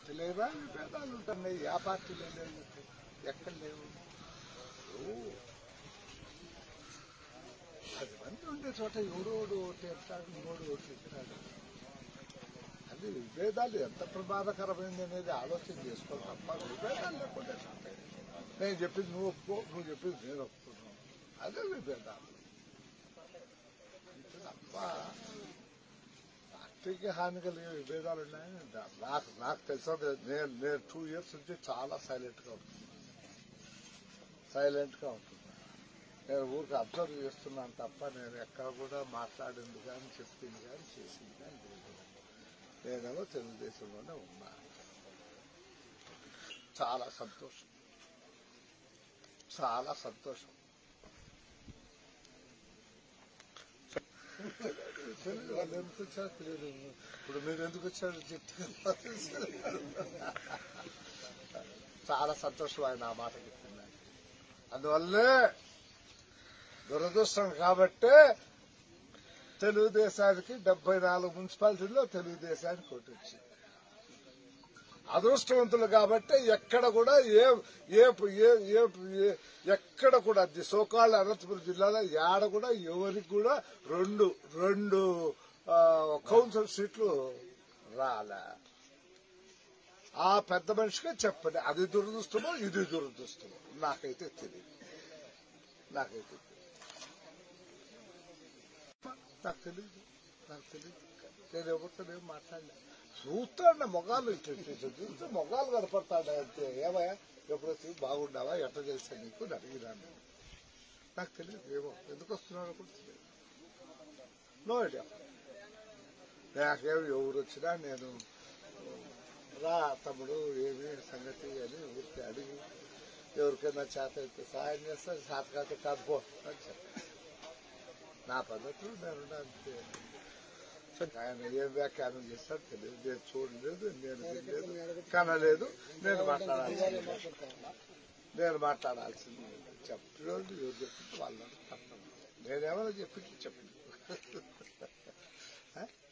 పార్టీలేవా విభేదాలు ఉంటున్నాయి ఆ పార్టీలో లేవు ఎక్కడ లేవు ఓ. పది మంది ఉండే చోట ఎవడోడు ఓటు ఎత్తాడు ఇంకోడు ఓటు ఎత్తాడు అది విభేదాలు ఎంత ప్రమాదకరమైంది అనేది ఆలోచన చేసుకోవాలి తప్ప విభేదాలు లేకుండా ఉంటాయి. నేను చెప్పింది నువ్వు ఒప్పుకో నువ్వు చెప్పింది నేను ఒప్పుకున్నాను అదే విభేదాలు అంతే తప్ప పార్టీకి హాని కలిగే విభేదాలు ఉన్నాయని దా- నాకు నాకు తెలిసిన నేను నేను టూ ఇయర్స్ నుంచి చాలా సైలెంట్ గా ఉంటున్నా సైలెంట్ గా ఉంటున్నా నేను ఊరికి అబ్జర్వ్ చేస్తున్నాను తప్ప నేను ఎక్కడ కూడా మాట్లాడింది కానీ చెప్పింది కానీ చేసింది కానీ లేదు నేనేమో తెలుగుదేశంలోనే ఉన్నా చాలా సంతోషం చాలా సంతోషం తెలియదు వాళ్ళు ఎందుకు వచ్చారో తెలియదు ఇప్పుడు మీరు ఎందుకు వచ్చారో చెప్తే చాలా సంతోషం ఆయన ఆ మాట చెప్తున్నారు అందువల్లే దురదృష్టం కాబట్టే తెలుగుదేశానికి డెబ్బై నాలుగు మున్సిపాలిటీల్లో తెలుగుదేశానికి ఓటు వచ్చింది అదృష్టవంతులు కాబట్టి ఎక్కడ కూడా ఏ ఏ ఏ- ఏ- ఏ- ఎక్కడ కూడా అది సోకాళ్ళ అనంతపురం జిల్లాలో ఏడ కూడా ఎవరికి కూడా రెండు రెండు ఆ, కౌన్సిల్ సీట్లు రాలే ఆ పెద్ద మనిషిగా చెప్పండి అది దురదృష్టమో ఇది దురదృష్టమో నాకైతే తెలియదు నాకైతే తెలియదు నాకు తెలియదు నాకు తెలియదు నేను ఎవరితో ఏం మాట్లాడలే చూస్తాడు మొగాలు ఇటు ఇటు ఇటు చూస్తే మొగాలు కనపడతాడు అంతే ఏమయ్యా ఎప్పుడొచ్చి బాగుండావా ఎట్లా చేస్తా నీకు అని అడిగినాను నాకు తెలియదు ఏమో ఎందుకు వస్తున్నాడో కూడా తెలియదు నో ఐడియా నాకేం ఎవరు వచ్చినా నేను రా తమ్ముడు ఏమి సంగతి అని ఊరికి అడిగి ఎవరికైనా చేత అయితే సహాయం చేస్తా చేత కాక కాదు పో అని చెప్పాను నా పద్ధతులు నేను అంతే ఆయన ఏం వ్యాఖ్యానం చేస్తాడో తెలియదు నేను చూడలేదు నేను వినలేదు కనలేదు నేను మాట్లాడాల్సింది నేను మాట్లాడాల్సింది చెప్పినోళ్ళు ఎవరు చెప్పింది వాళ్ళు తప్ప నేనేమైనా చెప్పింది చెప్పింది